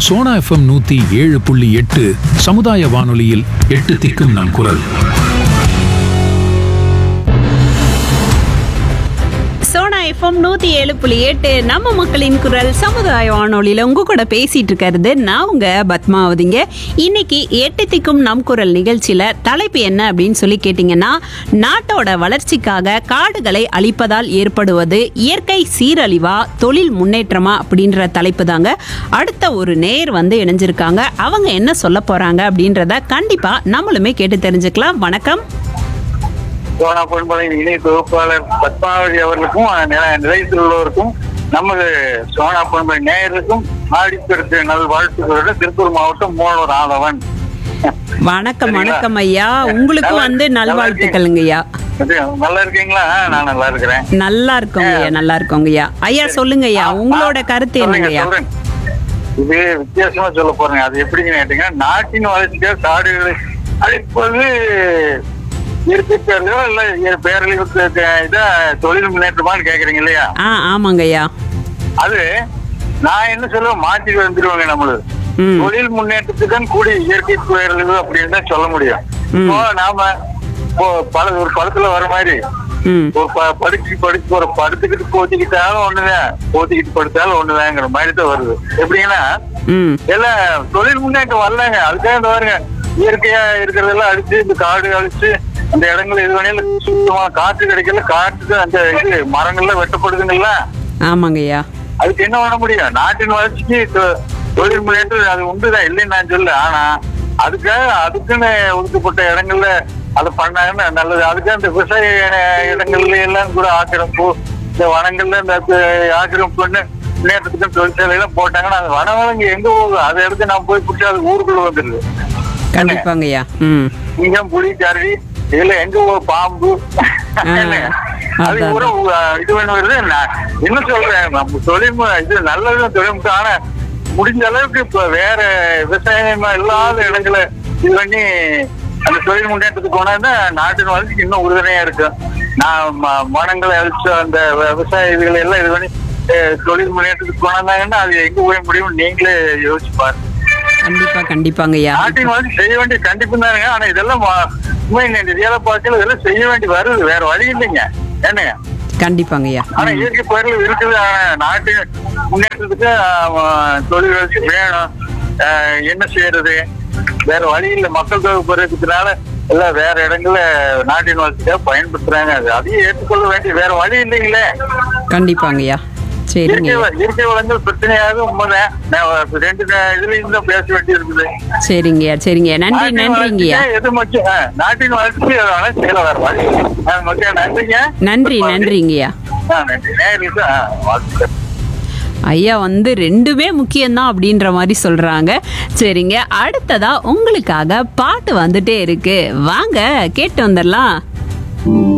Sona FM நூத்தி ஏழு புள்ளி எட்டு சமுதாய வானொலியில் எட்டு திக்கும் நம் குரல் சோனா எஃப்எம் நூத்தி ஏழு புள்ளி எட்டு நம்ம மக்களின் குரல் சமுதாய வானொலியில உங்க கூட பேசிட்டு இருக்கிறது நான் உங்க பத்மாவதிங்க இன்னைக்கு எட்டு திக்கும் நம் குரல் நிகழ்ச்சியில தலைப்பு என்ன அப்படின்னு சொல்லி கேட்டீங்கன்னா நாட்டோட வளர்ச்சிக்காக காடுகளை அழிப்பதால் ஏற்படுவது இயற்கை சீரழிவா தொழில் முன்னேற்றமா அப்படின்ற தலைப்பு தாங்க அடுத்த ஒரு நேர் வந்து இணைஞ்சிருக்காங்க அவங்க என்ன சொல்ல போறாங்க அப்படின்றத கண்டிப்பா நம்மளுமே கேட்டு தெரிஞ்சுக்கலாம் வணக்கம் சோனா பொன்பலையின் இணை தொகுப்பாளர் பத்மாவதி அவர்களுக்கும் நில- நிலையத்தில் உள்ளவருக்கும் நமது சோனா பொன்பலை நேயருக்கும் ஆடிப்பெருக்கு நல் வாழ்த்துக்களுடன் திருப்பூர் மாவட்டம் மூலவர் ஆதவன் வணக்கம் சரிங்களா? வணக்கம் ஐயா உங்களுக்கும் வந்து நல்லா- நல்வாழ்த்துக்களுங்க ஐயா இது, நல்லா இருக்கீங்களா நான் நல்லா இருக்கிறேன் நல்லா இருக்கோங்க ஐயா நல்லா இருக்கோங்க ஐயா ஐயா சொல்லுங்க ஐயா உங்களோட கருத்து சொல்லுங்க, என்னங்க ஐயா சொல்றேன். இது வித்தியாசமா சொல்ல போறேன் அது எப்படின்னு கேட்டீங்கன்னா நாட்டின் வளர்ச்சிக்காக காடுகளை அழிப்பது இயற்கை பேரழிவோ இல்ல இய- பேரழிவுக்கு இதா தொழில் முன்னேற்றமான்னு கேக்குறீங்க இல்லையா ஆ ஆமாங்க ஐயா அது நான் என்ன சொல்லுவேன் மாற்றி வந்துருவாங்க நம்மளுக்கு ம் தொழில் முன்னேற்றத்துக்கு தான் கூடிய இயற்கை பேரழிவு அப்படின்னு தான் சொல்ல முடியும் இப்போ நாம இப்போ பல ஒரு படத்துல வர மாதிரி ம் ஒரு ப- படுக்கி படுத்து ஒரு படுத்துக்கிட்டு போத்திக்கிட்டாலும் ஒண்ணுதான் போத்திக்கிட்டு படுத்தாலும் ஒண்ணுதாங்கிற மாதிரி தான் வருது எப்படின்னா ம் எல்லாம் தொழில் முன்னேற்றம் வரலங்க அதுக்காக இந்த பாருங்க இயற்கையா இருக்கிறதெல்லாம் அழிச்சு இந்த காடு அழிச்சு அந்த இடங்கள் இது வேணையில சுத்தமா காற்று கிடைக்கல காற்று அந்த இது மரங்கள்லாம் வெட்டப்படுதுங்களா ஆமாங்க ஐயா அதுக்கு என்ன பண்ண முடியும் நாட்டின் வளர்ச்சிக்கு தொ- தொழில் முன்னேற்றம் அது உண்டுதான் இல்லைன்னு நான் சொல்ல ஆனா அதுக்காக அதுக்குன்னு ஒதுக்கப்பட்ட இடங்கள்ல அதை பண்ணாங்கன்னா நல்லது அதுக்கு அந்த விவசாய இடங்கள்ல எல்லாம் கூட ஆக்கிரமிப்பு இந்த வனங்கள்ல இந்த கு- ஆக்கிரமிப்பு பண்ணி முன்னேற்றத்துக்கு தொழிற்சாலை எல்லாம் போட்டாங்கன்னா அந்த வனவளங்க எங்க போகுது அதை எடுத்து நான் போய் பிடிச்சா அது ஊருக்குள்ள வந்துருது கண்டிப்பாங்க ஐயா ம் சிங்கம் புலி கரடி இதுல எங்க போ- பாம்பு என்ன? அது அதான். கூட உ- இது பண்ண வருது நான் என்ன சொல்றேன் நம்ம தொழில் மு- இது நல்லது தொழில் ஆனா முடிஞ்ச அளவுக்கு இப்ப வேற விவசாயம் இல்லாத இடங்களை இது பண்ணி அந்த தொழில் முன்னேற்றத்துக்கு கொண்டாந்தா நாட்டின் வளர்ச்சிக்கு இன்னும் உறுதுணையா இருக்கும் நான் ம- மரங்களை அழிச்சு அந்த வ- விவசாய இதுகளை எல்லாம் இது பண்ணி அஹ், தொழில் முன்னேற்றத்துக்கு கொண்டாந்தாங்கன்னா அது எங்க போய் முடியும் நீங்களே யோசிச்சு பாருங்க கண்டிப்பா கண்டிப்பாங்க ஐயா நாட்டின் வளர்ச்சி செய்ய வேண்டிய கண்டிப்பு தானுங்க ஆனா இதெல்லாம் வா- உண்மை இந்த ரியல பார்க்கல இதெல்லாம் செய்ய வேண்டி வருது வேற வழி இல்லைங்க என்னங்க கண்டிப்பாங்க ஐயா ஆனா இயற்கை பயிர்கள் இருக்குது ஆனா நாட்டு முன்னேற்றத்துக்கு ஆஹ், தொழில் வளர்ச்சி வேணும் ஆஹ், என்ன செய்யறது வேற வழி இல்ல மக்கள் தொகை குறைக்கிறதுனால எல்லாம் வேற இடங்கள்ல நாட்டின் வளர்ச்சிக்காக பயன்படுத்துறாங்க அது அதையும் ஏற்றுக்கொள்ள வேண்டிய வேற வழி இல்லைங்களே கண்டிப்பாங்க ஐயா சரிங்க இயற்கை ஐயா வ- இயற்கை வளங்கள் பிரச்சனையாக உண்மைதான் நான் ரெண்டு இதுலயும் தான் பேச வேண்டி இருக்குது சரிங்க ஐயா சரிங்க ஐயா நன்றி நாட்டின் நன்றிங்க ஐயா வளர்ச்சிக்கு எது முக்கியம் ஆ, நாட்டின் வளர்ச்சி எது வேணா செய்யல வேற வழி ஆ, முக்கியம் நன்றிங்க நன்றி நன்றிங்க ஐயா ஆ, நன்றி நேரில் ஆ, வாழ்த்துக்கள் ஐயா வந்து ரெண்டுமே முக்கியம்தான் அப்படின்ற மாதிரி சொல்றாங்க சரிங்க அடுத்ததா உங்களுக்காக பாட்டு வந்துட்டே இருக்கு வாங்க கேட்டு வந்துடலாம்